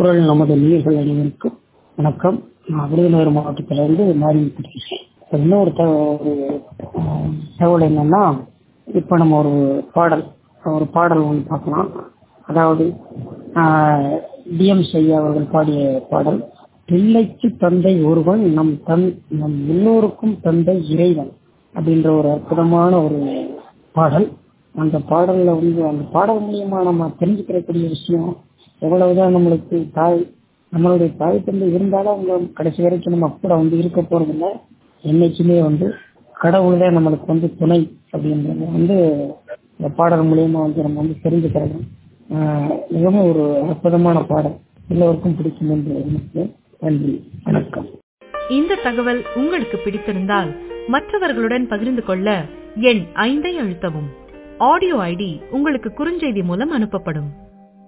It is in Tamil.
குரல் நமது நீர்கள் அனைவருக்கும் வணக்கம் நான் விருதுநகர் மாவட்டத்திலிருந்து மாறி பேசுகிறேன் இப்ப இன்னொரு த- ஒரு ஆஹ், தகவல் என்னன்னா இப்போ நம்ம ஒரு பாடல் ஒரு பாடல் ஒன்று பார்க்கலாம் அதாவது டிஎம் ஐயா அவர்கள் பாடிய பாடல் பிள்ளைக்கு தந்தை ஒருவன் நம் தன் நம் எல்லோருக்கும் தந்தை இறைவன் அப்படின்ற ஒரு அற்புதமான ஒரு பாடல் அந்த பாடல்ல வந்து அந்த பாடல் மூலியமா நம்ம தெரிஞ்சுக்கிறக்கூடிய விஷயம் எவ்வளவுதான் நம்மளுக்கு தாய் நம்மளுடைய தாய் தந்தை இருந்தாலும் அவங்க கடைசி வரைக்கும் நம்ம கூட வந்து இருக்க போறதில்ல என்னைக்குமே வந்து கடவுள் தான் நம்மளுக்கு வந்து துணை அப்படின்றது வந்து இந்த பாடல் மூலியமா வந்து நம்ம வந்து தெரிஞ்சுக்கிறது ஆஹ் மிகவும் ஒரு அற்புதமான பாடல் எல்லோருக்கும் பிடிக்கும் என்று நினைக்கிறேன் நன்றி வணக்கம் இந்த தகவல் உங்களுக்கு பிடித்திருந்தால் மற்றவர்களுடன் பகிர்ந்து கொள்ள எண் ஐந்தை அழுத்தவும் ஆடியோ ஐடி உங்களுக்கு குறுஞ்செய்தி மூலம் அனுப்பப்படும்